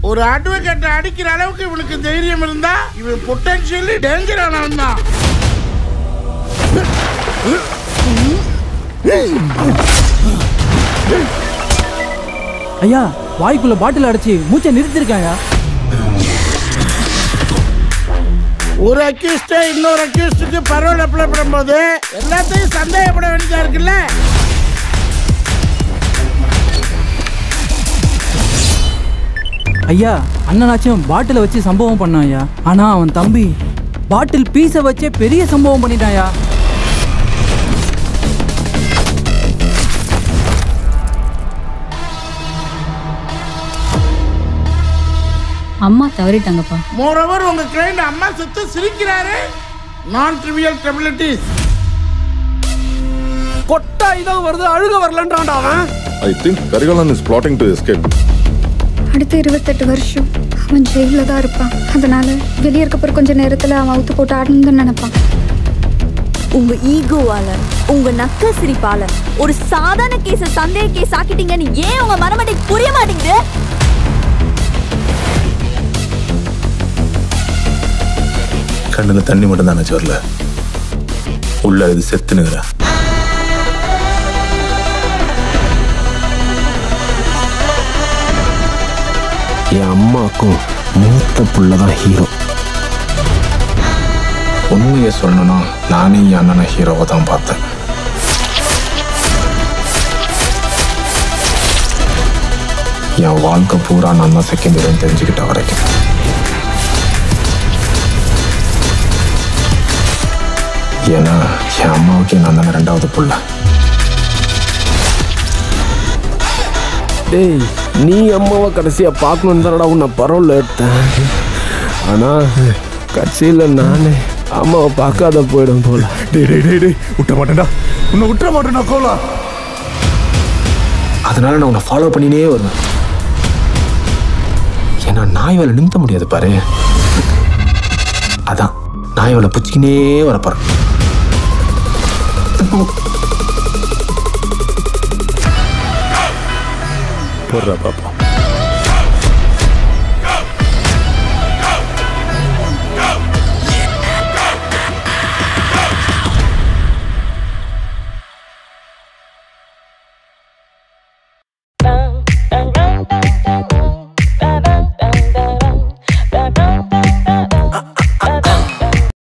ஒரு அட்வொகேட்டை அடிக்கிற அளவுக்கு இவனுக்கு தைரியம் இருந்தா இவன் பொட்டன்ஷியலி டேஞ்சரானவன் தான் ஐயா வாய்க்குள்ள பாட்டில் அடைச்சி மூச்சை நிறுத்திருக்காங்க ஒரு அக்யூஸ்டை இன்னொரு அக்யூஸ்டுக்கு பரோல் அப்ளை பண்ணும்போது எல்லாத்தையும் சந்தேகப்பட வேண்டியதா இருக்குல்ல ஐயா அண்ணனாச்சும் பாட்டிலை வச்சு சம்பவம் பண்ணான் ஐயா ஆனா அவன் தம்பி பாட்டில் பீஸை வச்சே பெரிய சம்பவம் பண்ணிட்டான்யா அம்மா தவறிட்டாங்கப்பா மோரோவர் உங்க கிளைண்ட் அம்மா செத்து சிரிக்கிறாரு நான் ட்ரிவியல் டெபிலிட்டிஸ் கொட்டா இதோ வருது அழுக வரலன்றான்டா அவன் I think Karigalan is plotting to escape. அடுத்த இருபத்தெட்டு வருஷம் அவன் ஜெயிலில் தான் இருப்பான் அதனால வெளியே இருக்க போகிற கொஞ்ச நேரத்தில் அவன் அவுத்து போட்டு ஆடணும்னு நினைப்பான் உங்க ஈகோவால உங்க நக்க சிரிப்பால ஒரு சாதாரண கேஸ சந்தேக கேஸ் ஆக்கிட்டீங்கன்னு ஏன் உங்க மனமண்டைக்கு புரிய மாட்டேங்குது கண்ணுல தண்ணி மட்டும் தானே வரல உள்ள இது செத்துனுங்கிற என் அம்மாக்கும் மூத்த புள்ள தான் ஹீரோ உண்மையை சொல்லணும்னா நானே என் அண்ணனை ஹீரோவை தான் பார்த்தேன் என் வாழ்க்கை பூரா நான் தான் செகண்ட் ஹீரோன்னு தெரிஞ்சுக்கிட்ட வரைக்கும் ஏன்னா என் அம்மாவுக்கு நான் தானே ரெண்டாவது புள்ள டேய் நீ அம்மாவை கடைசியா பார்க்கணுன்னு தானடா உன்னை பரவல எடுத்தேன் ஆனா கடைசியில் நானே அம்மாவை பார்க்காத போயிடும் போல டேய் டேய் டேய் டேய் விட்ட மாட்டேன்டா உன்னை விட்ட மாட்டேன்டா கோலா அதனால நான் உன்னை ஃபாலோ பண்ணினே வருவேன் ஏன்னா நாய் வேலை நிறுத்த முடியாது பாரு அதான் நாய் வேலை பிடிச்சிக்கினே வரப்போறேன் போடுறா பாப்பா